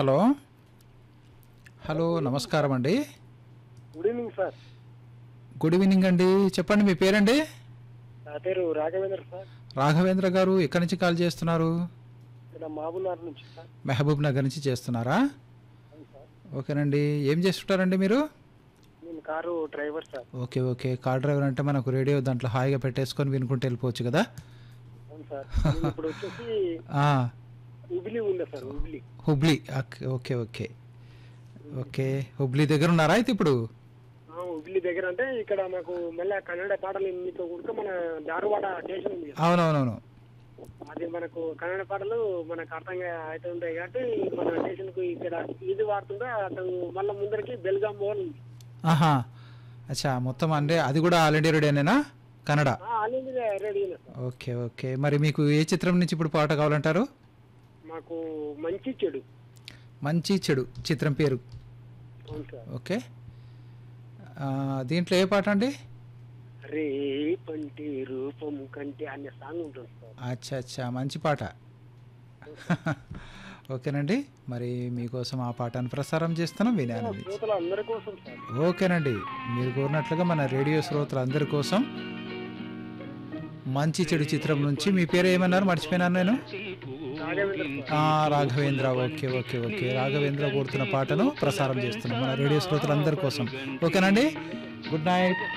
Hello hello నమస్కారం అండి good evening sir good evening అండి చెప్పండి మీ పేరండి నా పేరు రాఘవేంద్ర సార్ రాఘవేంద్ర గారు ఎక్కడి నుంచి కాల్ చేస్తున్నారు ఇక్కడ మహబూబ్నగర్ నుంచి సార్ మహబూబ్ నగర్ నుంచి చేస్తున్నారా అవును సార్ ఓకేనండి ఏం చేస్తుంటారండి మీరు నేను car driver sir okay okay car driver అంటే మనకు రేడియో దాంట్లో హాయిగా పెట్టేసుకొని వినుకుంటూ వెళ్ళిపోవచ్చు కదా అవును సార్ నేను ఇప్పుడు వచ్చేసి ఆ, ఉబిలి ఉండే సార్ ఉబిలి Hubli okay okay okay okay Hubli దగ్గర ఉన్నారా అయితే ఇప్పుడు ఆ, ఉబిలి దగ్గర అంటే ఇక్కడ మాకు మళ్ళీ కన్నడ పాటలు మీతో కూడా మన దారువాడ స్టేషన్ ఉంది కదా. అవునవునవును అది మనకు కన్నడ పాటలు మనకు అర్థంగా అయితే ఉంటాయి కాబట్టి మన స్టేషన్ కు ఇక్కడ ఇది వాడుతుంటే అటు మళ్ళీ ముందరికి బెల్గాం పోవాలి ఉంది ఆహా అచ్చా మొత్తం అంటే అది కూడా ఆల్ ఇండియా రేడియోనేనా కన్నడ అనేది రెడీ సార్ ఓకే ఓకే మరి మీకు ఏ చిత్రం నుంచి ఇప్పుడు పాట కావాలంటారు మాకు మంచి చెడు మంచి చెడు చిత్రం పేరు అవును సార్ ఓకే ఆ, దీంట్లో ఏ పాట అండి రే పంటి రూపం కంటే అనే సాంగ్ ఉంటుంది సార్ అచ్చా అచ్చా మంచి పాట ఓకేనండి మరి మీకోసం ఆ పాటను ప్రసారం చేస్తున్నాం వినానండి శ్రోతలు అందరి కోసం సార్ ఓకేనండి మీరు కోరినట్లుగా మన రేడియో శ్రోతలందరి కోసం మంచి చెడు చిత్రం నుంచి మీ పేరు ఏమన్నారు మర్చిపోయినాను నేను రాఘవేంద్ర సార్ ఆ, Raghavendra okay okay okay Raghavendra కోరుతున్న పాటను ప్రసారం చేస్తున్నాం మన రేడియో శ్రోతలందరి కోసం ఓకేనండి గుడ్ నైట్